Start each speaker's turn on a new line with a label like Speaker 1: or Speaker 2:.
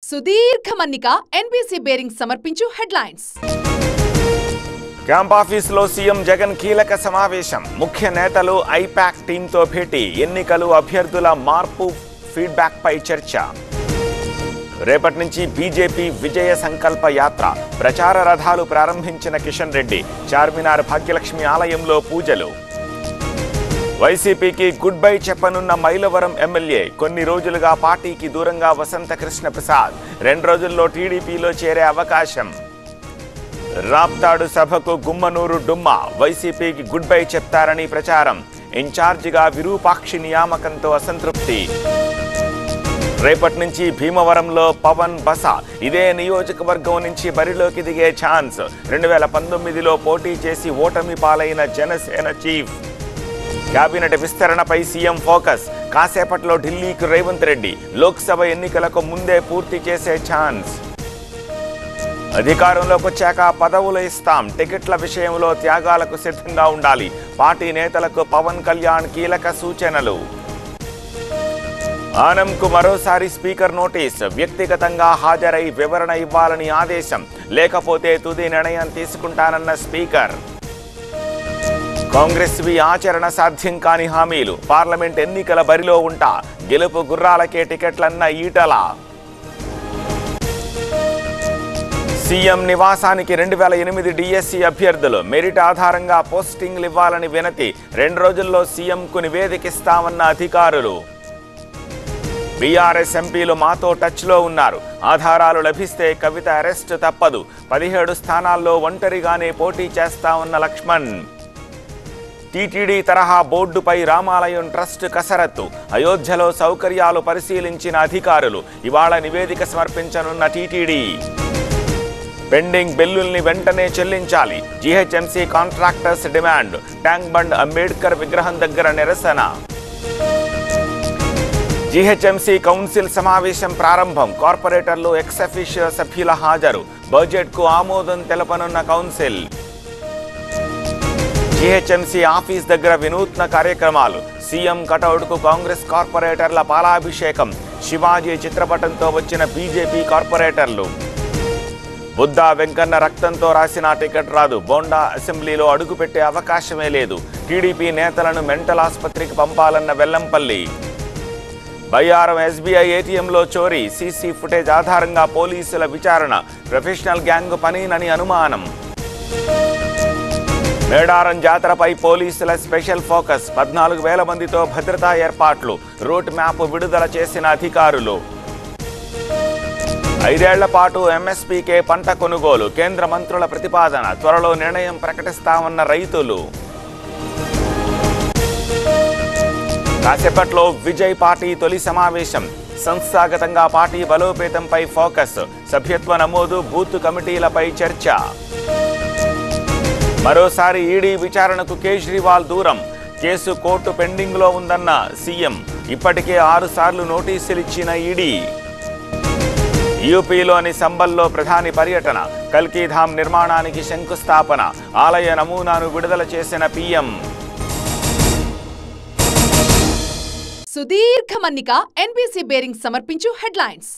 Speaker 1: సుదీర్ఘ మన్నిక NBC bearing సమర్పించు హెడ్లైన్స్
Speaker 2: క్యాంప్ ఆఫీసులో సీఎం జగన్ కీలక సమావేశం ముఖ్య నేతలు ఐపాక్ టీంతో భేటీ ఎన్నికలు అభ్యర్థుల మార్పు ఫీడ్బ్యాక్ పై చర్చ రేపటి నుంచి బీజేపీ విజయ సంకల్ప యాత్ర ప్రచార రథాలు ప్రారంభించిన కిషన్ రెడ్డి చార్మినార్ భాగ్యలక్ష్మి ఆలయంలో పూజలు వైసీపీకి గుడ్ బై చెప్పనున్న మైలవరం ఎమ్మెల్యే కొన్ని రోజులుగా పార్టీకి దూరంగా వసంత కృష్ణ ప్రసాద్ రెండు రోజుల్లో టీడీపీలో చేరే అవకాశం రాప్తాడు సభకు గుమ్మనూరు డుమ్మ వైసీపీకి గుడ్ బై చెప్తారని ప్రచారం ఇన్ఛార్జిగా విరూపాక్షి నియామకంతో అసంతృప్తి రేపటి నుంచి భీమవరంలో పవన్ బస ఇదే నియోజకవర్గం నుంచి బరిలోకి దిగే ఛాన్స్ రెండు వేల పంతొమ్మిదిలో పోటీ చేసి ఓటమి పాలైన జనసేన చీఫ్ కేబినెట్ విస్తరణపై సీఎం ఫోకస్ కాసేపట్లో ఢిల్లీకి రేవంత్ రెడ్డి లోక్సభ ఎన్నికలకు ముందే పూర్తి చేసే ఛాన్స్ అధికారంలోకి వచ్చాక పదవులు ఇస్తాం టికెట్ల విషయంలో త్యాగాలకు సిద్ధంగా ఉండాలి పార్టీ నేతలకు పవన్ కళ్యాణ్ కీలక సూచనలు ఆనంకు మరోసారి స్పీకర్ నోటీస్ వ్యక్తిగతంగా హాజరై వివరణ ఇవ్వాలని ఆదేశం లేకపోతే తుది నిర్ణయం తీసుకుంటానన్న స్పీకర్ కాంగ్రెస్ వి ఆచరణ సాధ్యం కాని హామీలు పార్లమెంట్ ఎన్నికల బరిలో ఉంటా గెలుపు గుర్రాలకే టికెట్లన్న ఈటల సీఎం నివాసానికి రెండు వేల ఎనిమిది డిఎస్సి అభ్యర్థులు మెరిట్ ఆధారంగా పోస్టింగ్లు ఇవ్వాలని వినతి రెండు రోజుల్లో సీఎంకు నివేదికిస్తామన్న అధికారులు బీఆర్ఎస్ ఎంపీలు మాతో టచ్లో ఉన్నారు ఆధారాలు లభిస్తే కవిత అరెస్ట్ తప్పదు పదిహేడు స్థానాల్లో ఒంటరిగానే పోటీ చేస్తామన్న లక్ష్మణ్ టీటీడీ తరహా బోర్డుపై రామాలయం ట్రస్ట్ కసరత్తు అయోధ్యలో సౌకర్యాలు పరిశీలించిన అధికారులు ఇవాళ నివేదిక సమర్పించనున్న టీటీడీ పెండింగ్ బిల్లుల్ని వెంటనే చెల్లించాలి GHMC contractors demand Tank Bund Ambedkar విగ్రహం దగ్గర నిరసన జీహెచ్ఎంసీ కౌన్సిల్ సమావేశం ప్రారంభం కార్పొరేటర్లు ఎక్సఫిషియో సభ్యుల హాజరు బడ్జెట్కు ఆమోదం తెలపనున్న కౌన్సిల్ జీహెచ్ఎంసీ ఆఫీస్ దగ్గర వినూత్న కార్యక్రమాలు సీఎం కటౌట్కు కాంగ్రెస్ కార్పొరేటర్ల పాలాభిషేకం శివాజీ చిత్రపటంతో వచ్చిన బీజేపీ కార్పొరేటర్లు బుద్ధా వెంకన్న రక్తంతో రాసిన టికెట్ రాదు బోండా అసెంబ్లీలో అడుగుపెట్టే అవకాశమే లేదు టీడీపీ నేతలను మెంటల్ ఆసుపత్రికి పంపాలన్న వెల్లంపల్లి బయ్యారం ఎస్బీఐ ఏటీఎంలో చోరీ సీసీ ఫుటేజ్ ఆధారంగా పోలీసుల విచారణ ప్రొఫెషనల్ గ్యాంగ్ పనినని అనుమానం మేడారం జాతరపై పోలీసుల స్పెషల్ ఫోకస్ పద్నాలుగు వేల మందితో భద్రతా ఏర్పాట్లు రూట్ మ్యాప్ విడుదల చేసిన అధికారులు ఐదేళ్ల పాటు ఎంఎస్పీకే పంట కొనుగోలు కేంద్ర మంత్రుల ప్రతిపాదన త్వరలో నిర్ణయం ప్రకటిస్తామన్న రైతులు కాసేపట్లో విజయ్ పార్టీ తొలి సమావేశం సంస్థాగతంగా పార్టీ బలోపేతంపై ఫోకస్ సభ్యత్వ నమోదు బూత్ కమిటీలపై చర్చ మరోసారి ఈడీ విచారణకు కేజ్రీవాల్ దూరం కేసు కోర్టు పెండింగ్లో ఉందన్న సీఎం ఇప్పటికే ఆరు సార్లు నోటీసులు ఇచ్చిన ఈడీ యూపీలోని సంబల్లో ప్రధాని పర్యటన కల్కీధామ్ నిర్మాణానికి శంకుస్థాపన ఆలయ నమూనాను విడుదల చేసిన పీఎం
Speaker 1: సుదీర్ఘ మన్నిక ఎన్బీసీ బేరింగ్ సమర్పించు హెడ్లైన్స్